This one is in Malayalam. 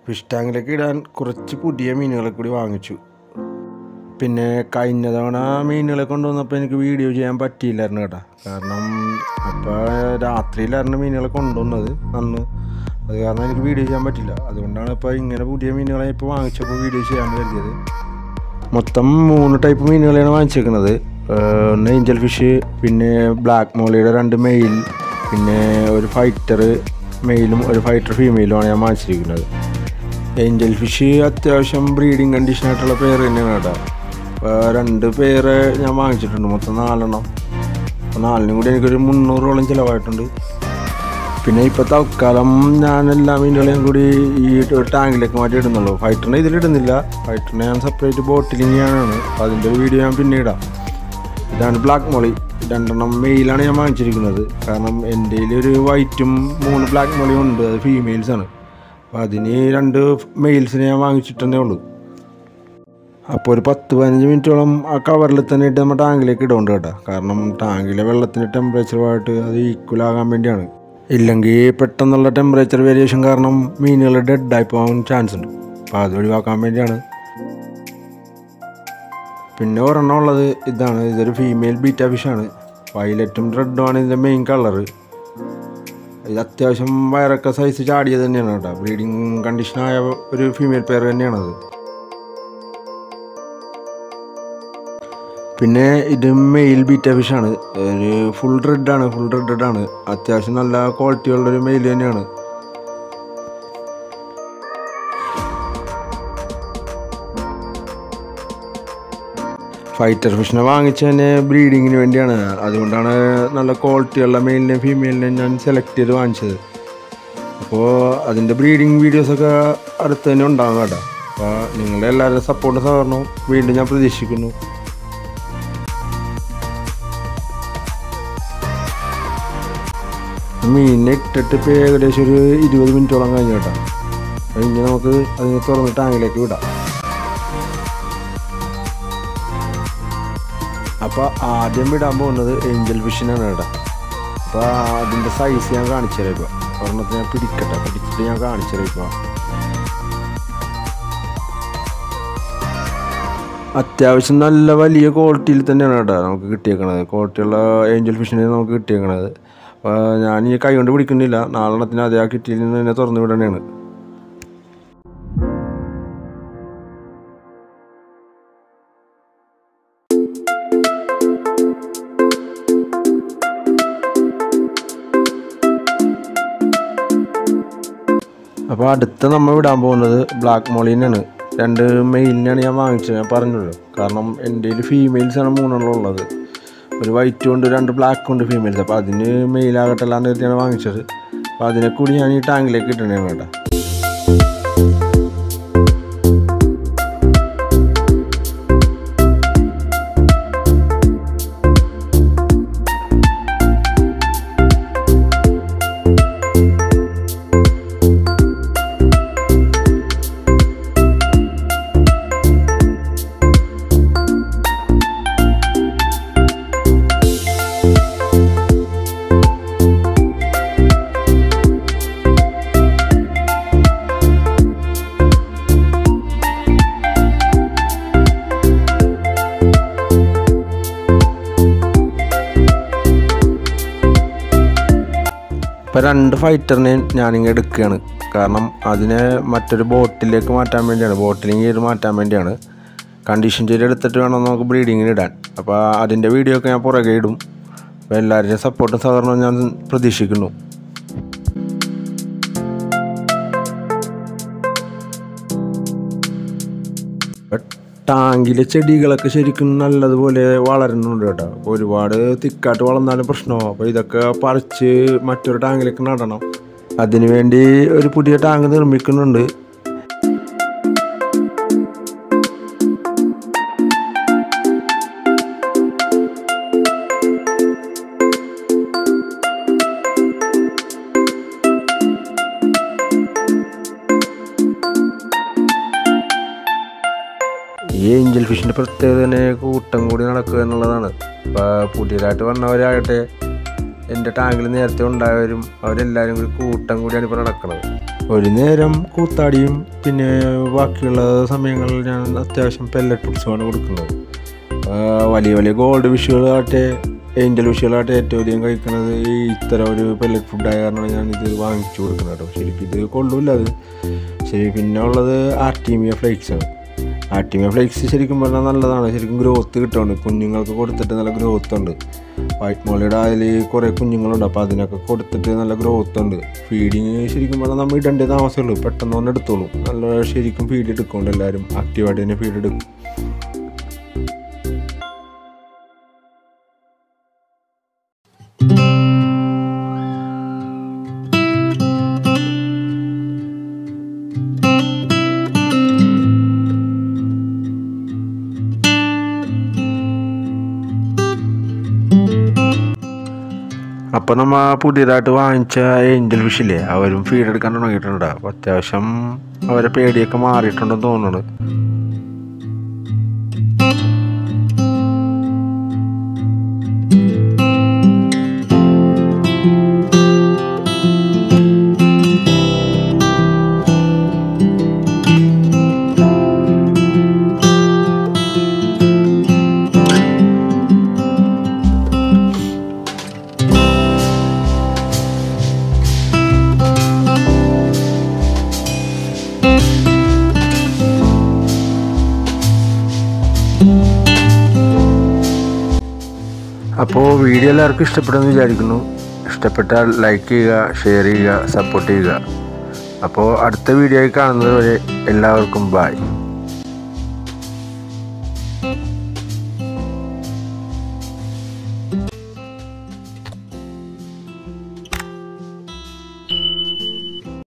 ഫിഷ് ടാങ്കിലേക്ക് ഇടാൻ കുറച്ച് പുതിയ മീനുകളെ കൂടി വാങ്ങിച്ചു പിന്നെ കഴിഞ്ഞ തവണ മീനുകളെ കൊണ്ടുവന്നപ്പോൾ എനിക്ക് വീഡിയോ ചെയ്യാൻ പറ്റിയില്ലായിരുന്നു കേട്ടോ കാരണം അപ്പോൾ രാത്രിയിലായിരുന്നു മീനുകളെ കൊണ്ടുവന്നത് അന്ന് അത് കാരണം എനിക്ക് വീഡിയോ ചെയ്യാൻ പറ്റില്ല അതുകൊണ്ടാണ് ഇപ്പോൾ ഇങ്ങനെ പുതിയ മീനുകളെ ഇപ്പോൾ വാങ്ങിച്ചപ്പോൾ വീഡിയോ ചെയ്യാൻ കരുതിയത് മൊത്തം മൂന്ന് ടൈപ്പ് മീനുകളെയാണ് വാങ്ങിച്ചേക്കുന്നത് ഏഹ് ഒന്ന് ഏഞ്ചൽ ഫിഷ് പിന്നെ ബ്ലാക്ക് മോളിയുടെ രണ്ട് മെയിൽ പിന്നെ ഒരു ഫൈറ്റർ മെയിലും ഒരു ഫൈറ്റർ ഫീമെയിലുമാണ് ഞാൻ വാങ്ങിച്ചിരിക്കുന്നത് ഏഞ്ചൽ ഫിഷ് അത്യാവശ്യം ബ്രീഡിങ് കണ്ടീഷനായിട്ടുള്ള പേര് തന്നെയാണ് കേട്ടോ അപ്പോൾ രണ്ട് പേര് ഞാൻ വാങ്ങിച്ചിട്ടുണ്ട് മൊത്തം നാലെണ്ണം അപ്പോൾ നാലിനും കൂടി എനിക്കൊരു മുന്നൂറോളം ചിലവായിട്ടുണ്ട് പിന്നെ ഇപ്പോൾ തൽക്കാലം ഞാൻ എല്ലാ മീനുകളെയും കൂടി ഈ ഒരു ടാങ്കിലേക്ക് മാറ്റി ഇടുന്നുള്ളൂ ഫൈറ്ററിനെ ഇതിലിടുന്നില്ല ഫൈറ്ററിനെ ഞാൻ സെപ്പറേറ്റ് ബോട്ടിലിങ്ങാണ് അപ്പോൾ അതിൻ്റെ ഒരു വീഡിയോ ഞാൻ പിന്നെ ഇടാം ഇതാണ് ബ്ലാക്ക് മോളി രണ്ടെണ്ണം മെയിലാണ് ഞാൻ വാങ്ങിച്ചിരിക്കുന്നത് കാരണം എൻ്റെ ഒരു വൈറ്റും മൂന്ന് ബ്ലാക്ക് മോളിയും ഉണ്ട് അത് ഫീമെയിൽസ് ആണ് അപ്പോൾ അതിന് രണ്ട് മെയിൽസിനെ ഞാൻ വാങ്ങിച്ചിട്ടേ ഉള്ളൂ അപ്പോൾ ഒരു പത്ത് പതിനഞ്ച് മിനിറ്റോളം ആ കവറിൽ തന്നെ ഇട്ട് നമ്മൾ ടാങ്കിലേക്ക് ഇടുന്നുണ്ട് കേട്ടോ കാരണം ടാങ്കിലെ വെള്ളത്തിൻ്റെ ടെമ്പറേച്ചറുമായിട്ട് അത് ഈക്വൽ ആകാൻ വേണ്ടിയാണ് ഇല്ലെങ്കിൽ പെട്ടെന്നുള്ള ടെമ്പറേച്ചർ വേരിയേഷൻ കാരണം മീനുകൾ ഡെഡായി പോകാൻ ചാൻസ് ഉണ്ട് അപ്പോൾ അത് ഒഴിവാക്കാൻ വേണ്ടിയാണ് പിന്നെ ഒരെണ്ണം ഉള്ളത് ഇതാണ് ഇതൊരു ഫീമെയിൽ ബീറ്റ ഫിഷാണ് വയലറ്റും റെഡുമാണ് ഇതിൻ്റെ മെയിൻ കളറ് ഇത് അത്യാവശ്യം വയറൊക്കെ സൈസ് ചാടിയത് തന്നെയാണ് കേട്ടോ ബ്രീഡിങ് കണ്ടീഷനായ ഒരു ഫീമെയിൽ പെയർ തന്നെയാണത് പിന്നെ ഇത് മെയിൽ ബീറ്റ ഫിഷാണ് ഒരു ഫുൾ റെഡാണ് ഫുൾ റെഡാണ് അത്യാവശ്യം നല്ല ക്വാളിറ്റിയുള്ള ഒരു മെയിൽ തന്നെയാണ് ഫൈറ്റർ ഫിഷിനെ വാങ്ങിച്ച തന്നെ ബ്രീഡിങ്ങിന് വേണ്ടിയാണ് അതുകൊണ്ടാണ് നല്ല ക്വാളിറ്റിയുള്ള മെയിലിനെയും ഫീമെയിലിനെയും ഞാൻ സെലക്ട് ചെയ്ത് വാങ്ങിച്ചത് അപ്പോൾ അതിൻ്റെ ബ്രീഡിങ് വീഡിയോസൊക്കെ അടുത്ത് തന്നെ ഉണ്ടാകും കേട്ടോ അപ്പോൾ നിങ്ങളുടെ എല്ലാവരുടെ സപ്പോർട്ട് സഹകരണവും വീണ്ടും ഞാൻ പ്രതീക്ഷിക്കുന്നു മീനിനെ ഇട്ടിട്ട് ഇപ്പോൾ ഏകദേശം ഒരു ഇരുപത് മിനിറ്റോളം കഴിഞ്ഞു കേട്ടോ കഴിഞ്ഞ് നമുക്ക് അതിനെ തുറന്ന് ടാങ്കിലേക്ക് വിടാം അപ്പോൾ ആദ്യം വിടാൻ പോകുന്നത് ഏഞ്ചൽ ഫിഷിനാണ് കേട്ടോ അപ്പോൾ അതിൻ്റെ സൈസ് ഞാൻ കാണിച്ചു തരാം ഇപ്പോൾ ഒരെണ്ണത്തെ ഞാൻ പിടിക്കട്ടെ പിടിച്ചിട്ട് ഞാൻ കാണിച്ചു തരാം ഇപ്പോൾ അത്യാവശ്യം നല്ല വലിയ ക്വാളിറ്റിയിൽ തന്നെയാണ് കേട്ടോ നമുക്ക് കിട്ടിയേക്കണത് ക്വാളിറ്റിയുള്ള ഏഞ്ചൽ ഫിഷിനെ നമുക്ക് കിട്ടിയേക്കണത് അപ്പോൾ ഞാൻ ഈ കൈ കൊണ്ട് പിടിക്കുന്നില്ല നാലെണ്ണത്തിന് അതേ ആ കിറ്റിയിൽ നിന്ന് തന്നെ തുറന്നു വിടണേണ് അപ്പോൾ അടുത്ത നമ്മൾ വിടാൻ പോകുന്നത് ബ്ലാക്ക് മോളീനാണ് രണ്ട് മെയിലിനാണ് ഞാൻ വാങ്ങിച്ചത് ഞാൻ പറഞ്ഞല്ലോ കാരണം എൻ്റെ കയ്യിൽ ഫീമെയിൽസാണ് മൂന്നെണ്ണം ഉള്ളത് ഒരു വൈറ്റും ഉണ്ട് രണ്ട് ബ്ലാക്കും ഉണ്ട് ഫീമെയിൽസ് അപ്പോൾ അതിന് മെയിലാകട്ടെ അല്ലാന്ന് കരുതിയാണ് വാങ്ങിച്ചത് അപ്പോൾ അതിനെ കൂടി ഞാൻ ഈ ടാങ്കിലേക്ക് ഇട്ടണേ കേട്ടോ ഇപ്പോൾ രണ്ട് ഫൈറ്ററിനെയും ഞാനിങ്ങനെ എടുക്കുകയാണ് കാരണം അതിനെ മറ്റൊരു ബോട്ടിലേക്ക് മാറ്റാൻ വേണ്ടിയാണ് ബോട്ടിലിങ് ചെയ്ത് മാറ്റാൻ വേണ്ടിയാണ് കണ്ടീഷൻ ചെയ്ത് എടുത്തിട്ട് വേണം നമുക്ക് ബ്രീഡിങ്ങിന് ഇടാൻ അപ്പോൾ അതിൻ്റെ വീഡിയോ ഒക്കെ ഞാൻ പുറകെ ഇടും അപ്പോൾ എല്ലാവരുടെയും സപ്പോർട്ടും സഹകരണവും ഞാൻ പ്രതീക്ഷിക്കുന്നു ടാങ്കിലെ ചെടികളൊക്കെ ശരിക്കും നല്ലതുപോലെ വളരുന്നുണ്ട് കേട്ടോ അപ്പോൾ ഒരുപാട് തിക്കായിട്ട് വളർന്നാലും പ്രശ്നമാവും അപ്പോൾ ഇതൊക്കെ പറിച്ച് മറ്റൊരു ടാങ്കിലേക്ക് നടണം അതിനുവേണ്ടി ഒരു പുതിയ ടാങ്ക് നിർമ്മിക്കുന്നുണ്ട് ഈ ഏഞ്ചൽ ഫിഷിൻ്റെ പ്രത്യേകത തന്നെ കൂട്ടം കൂടി നടക്കുക എന്നുള്ളതാണ് ഇപ്പോൾ പുതിയതായിട്ട് വന്നവരാകട്ടെ എൻ്റെ ടാങ്കിൽ നേരത്തെ ഉണ്ടായവരും അവരെല്ലാവരും കൂടി കൂട്ടം കൂടിയാണ് ഇപ്പോൾ നടക്കുന്നത് ഒരു നേരം കൂത്താടിയും പിന്നെ ബാക്കിയുള്ള സമയങ്ങളിൽ ഞാൻ അത്യാവശ്യം പെല്ലറ്റ് ഫുഡ്സുമാണ് കൊടുക്കുന്നത് ആ, വലിയ വലിയ ഗോൾഡ് വിഷുകളാട്ടെ ഏഞ്ചൽ വിഷുകളാട്ടെ ഏറ്റവും അധികം കഴിക്കുന്നത് ഈ ഇത്തരം ഒരു പെല്ലറ്റ് ഫുഡായ കാരണമാണ് ഞാൻ ഇത് വാങ്ങിച്ചു കൊടുക്കുന്നത് കേട്ടോ ശരിക്കും ഇത് കൊള്ളൂല്ല അത് ശരി പിന്നെ ഉള്ളത് ആർട്ടീമിയ ഫ്ലേക്സ് ആണ് ആർട്ടീമിയ ഫ്ലേക്സ് ശരിക്കും പറഞ്ഞാൽ നല്ലതാണ് ശരിക്കും ഗ്രോത്ത് കിട്ടുന്നുണ്ട് കുഞ്ഞുങ്ങൾക്ക് കൊടുത്തിട്ട് നല്ല ഗ്രോത്ത് ഉണ്ട് വൈറ്റ് മോളിയുടെ അതിൽ കുറേ കുഞ്ഞുങ്ങളുണ്ട് അപ്പോൾ അതിനൊക്കെ കൊടുത്തിട്ട് നല്ല ഗ്രോത്ത് ഉണ്ട് ഫീഡിങ് ശരിക്കും പറഞ്ഞാൽ നമ്മൾ ഇടേണ്ട താമസമുള്ളൂ പെട്ടെന്ന് തന്നെ എടുത്തോളും നല്ല ശരിക്കും ഫീഡ് എടുക്കുന്നുണ്ട് എല്ലാവരും ആക്റ്റീവായിട്ട് തന്നെ ഫീഡ് എടുക്കും അപ്പോൾ നമ്മൾ പുതിയതായിട്ട് വാങ്ങിച്ച ഏഞ്ചൽ ഫിഷില്ലേ അവരും ഫീഡ് എടുക്കാൻ തുടങ്ങിയിട്ടുണ്ട് അപ്പോൾ അത്യാവശ്യം അവരെ പേടിയൊക്കെ മാറിയിട്ടുണ്ടെന്ന് തോന്നുന്നുണ്ട് അപ്പോൾ വീഡിയോ എല്ലാവർക്കും ഇഷ്ടപ്പെടുമെന്ന് വിചാരിക്കുന്നു ഇഷ്ടപ്പെട്ടാൽ ലൈക്ക് ചെയ്യുക ഷെയർ ചെയ്യുക സപ്പോർട്ട് ചെയ്യുക അപ്പോൾ അടുത്ത വീഡിയോയിൽ കാണുന്നത് വരെ എല്ലാവർക്കും ബായ്